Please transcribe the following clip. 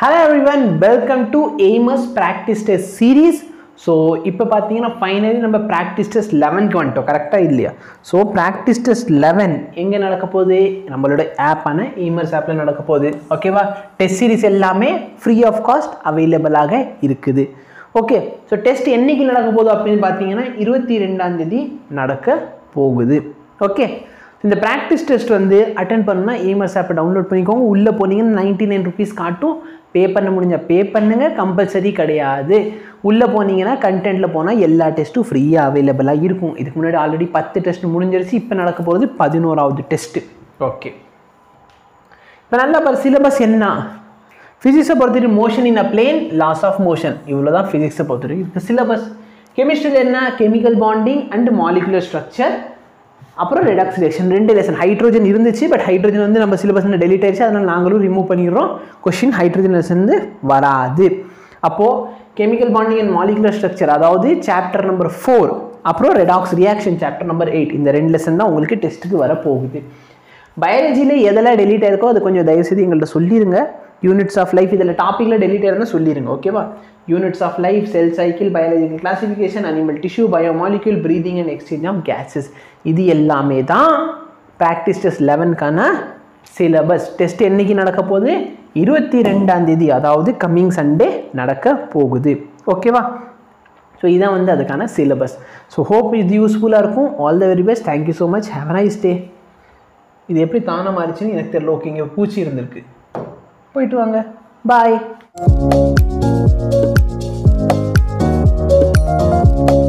hello everyone welcome to AIIMS practice test series so இப்போ பார்த்தீங்கன்னா finally நம்ம ப்ராக்டிஸ் டெஸ்ட் லெவன்க்கு வந்துட்டோம் கரெக்டாக இல்லையா ஸோ ப்ராக்டிஸ் டெஸ்ட் லெவன் எங்கே நடக்க போகுது நம்மளோட ஆப்பான எய்மர்ஸ் ஆப்பில் நடக்க போகுது ஓகேவா டெஸ்ட் சீரிஸ் எல்லாமே ஃப்ரீ ஆஃப் காஸ்ட் அவைலபிளாக இருக்குது ஓகே ஸோ டெஸ்ட் என்னைக்கு நடக்க போகுது அப்படின்னு பார்த்தீங்கன்னா இருபத்தி ரெண்டாம் தேதி நடக்க போகுது ஓகே இந்த ப்ராக்டிஸ் டெஸ்ட் வந்து அட்டன் பண்ணால் ஏமர்ஸ் ஆப்பை டவுன்லோட் பண்ணிக்கோங்க உள்ளே போனீங்கன்னா நைன்ட்டி நைன் ருபீஸ் காட்டும் பே பண்ண முடிஞ்ச பே பண்ணுங்க கம்பல்சரி கிடையாது உள்ளே போனீங்கன்னா கண்டென்ட்டில் போனால் எல்லா டெஸ்ட்டும் ஃப்ரீயாக அவைலபிளாக இருக்கும் இதுக்கு முன்னாடி ஆல்ரெடி பத்து டெஸ்ட் முடிஞ்சிருச்சு இப்போ நடக்க போகிறது பதினோராவது டெஸ்ட்டு ஓகே இப்போ நல்லா பாரு சிலபஸ் என்ன ஃபிசிக்ஸை பொறுத்தவரைக்கும் motion in a plane laws of motion இவ்வளோ தான் ஃபிசிக்ஸை பொறுத்தவரைக்கும் இப்போ சிலபஸ் கெமிஸ்ட்ரியில் என்ன chemical bonding and molecular structure அப்புறம் ரெடாக்சிலேஷன் ரெண்டு லெசன் ஹைட்ரோஜன் இருந்துச்சு பட் ஹைட்ரோஜன் வந்து நம்ம சிலபஸில் டெலிட் ஆயிடுச்சு அதனால் நாங்களும் ரிமூவ் பண்ணிடுறோம் கொஷின் ஹைட்ரோஜன் லெசன் வந்து வராது அப்போது chemical bonding and molecular structure அதாவது சாப்டர் நம்பர் ஃபோர் அப்புறம் redox reaction chapter number eight இந்த ரெண்டு லெசன் தான் உங்களுக்கு டெஸ்ட்டுக்கு வர போகுது பயாலஜியில் எதெல்லாம் டெலீட் ஆயிருக்கோ அது கொஞ்சம் தயவுசெய்து எங்கள்கிட்ட சொல்லிடுங்க யூனிட்ஸ் ஆஃப் லைஃப் இதில் டாப்பிக்கில் டெலீட் ஆயிருந்தா சொல்லிடுங்க ஓகேவா units of life cell cycle biological classification animal tissue biomolecule breathing and exchange of gases இது எல்லாமே தான் ப்ராக்டிஸ் டெஸ்ட் லெவனுக்கான சிலபஸ் டெஸ்ட் என்னைக்கு நடக்க போகுது இருபத்தி ரெண்டாம் தேதி அதாவது கம்மிங் சண்டே நடக்க போகுது ஓகேவா ஸோ இதான் வந்து அதுக்கான சிலபஸ் ஸோ ஹோப் இது யூஸ்ஃபுல்லாக இருக்கும் all the very best thank you so much have nice day இது எப்படி தானே மாறிச்சுன்னு எனக்கு தெரியல ஓகே இங்கே பூச்சி இருந்திருக்கு போயிட்டு வாங்க பாய்